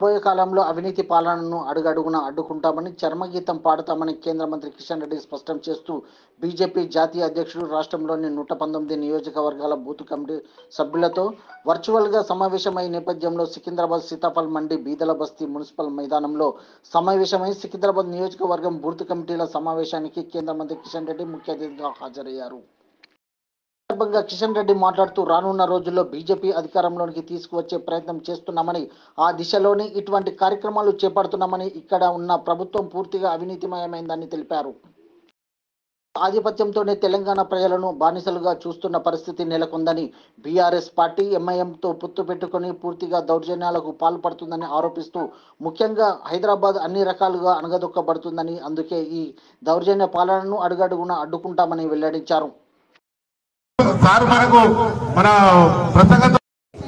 రాబోయే కాలంలో అవినీతి పాలనను అడుగడుగున అడ్డుకుంటామని చర్మగీతం పాడతామని కేంద్ర మంత్రి కిషన్ రెడ్డి స్పష్టం చేస్తూ బీజేపీ జాతీయ అధ్యక్షుడు రాష్ట్రంలోని నూట పంతొమ్మిది నియోజకవర్గాల బూత్ కమిటీ సభ్యులతో వర్చువల్గా సమావేశమై నేపథ్యంలో సికింద్రాబాద్ సీతాఫల్ మండి బీదల బస్తీ మున్సిపల్ మైదానంలో సమావేశమై సికింద్రాబాద్ నియోజకవర్గం బూత్ కమిటీల సమావేశానికి కేంద్ర మంత్రి కిషన్ రెడ్డి ముఖ్య అతిథిగా హాజరయ్యారు సందర్భంగా కిషన్ రెడ్డి మాట్లాడుతూ రానున్న రోజుల్లో బీజేపీ అధికారంలోనికి తీసుకువచ్చే ప్రయత్నం చేస్తున్నామని ఆ దిశలోనే ఇటువంటి కార్యక్రమాలు చేపడుతున్నామని ఇక్కడ ఉన్న ప్రభుత్వం పూర్తిగా అవినీతిమయమైందని తెలిపారు ఆధిపత్యంతోనే తెలంగాణ ప్రజలను బానిసలుగా చూస్తున్న పరిస్థితి నెలకొందని బీఆర్ఎస్ పార్టీ ఎంఐఎంతో పొత్తు పెట్టుకుని పూర్తిగా దౌర్జన్యాలకు పాల్పడుతుందని ఆరోపిస్తూ ముఖ్యంగా హైదరాబాద్ అన్ని రకాలుగా అణగదొక్కబడుతుందని అందుకే ఈ దౌర్జన్య పాలనను అడుగడుగున అడ్డుకుంటామని వెల్లడించారు సార్ మనకు మన ప్రసంగంతో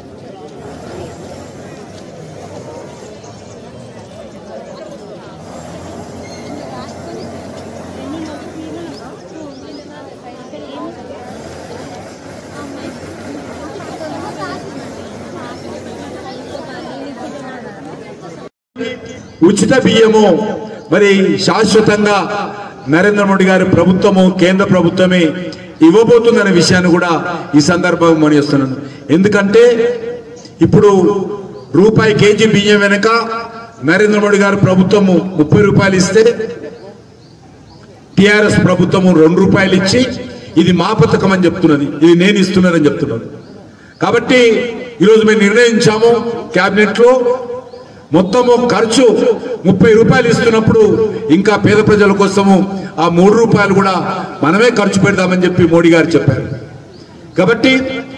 ఉచిత బియ్యము మరి శాశ్వతంగా నరేంద్ర మోడీ గారి ప్రభుత్వము కేంద్ర ప్రభుత్వమే ఇవ్వబోతుందనే విషయాన్ని కూడా ఈ సందర్భంగా మనిస్తున్నాను ఎందుకంటే ఇప్పుడు రూపాయి కేజీ బియ్యం వెనుక నరేంద్ర మోడీ గారి ప్రభుత్వము ముప్పై రూపాయలు ఇస్తే టిఆర్ఎస్ ప్రభుత్వము రెండు రూపాయలు ఇచ్చి ఇది మా పథకం అని చెప్తున్నది ఇది నేను ఇస్తున్నానని చెప్తున్నాను కాబట్టి ఈరోజు మేము నిర్ణయించాము కేబినెట్ లో మొత్తము ఖర్చు ముప్పై రూపాయలు ఇస్తున్నప్పుడు ఇంకా పేద ప్రజల కోసము ఆ మూడు రూపాయలు కూడా మనమే ఖర్చు పెడదామని చెప్పి మోడీ గారు చెప్పారు కాబట్టి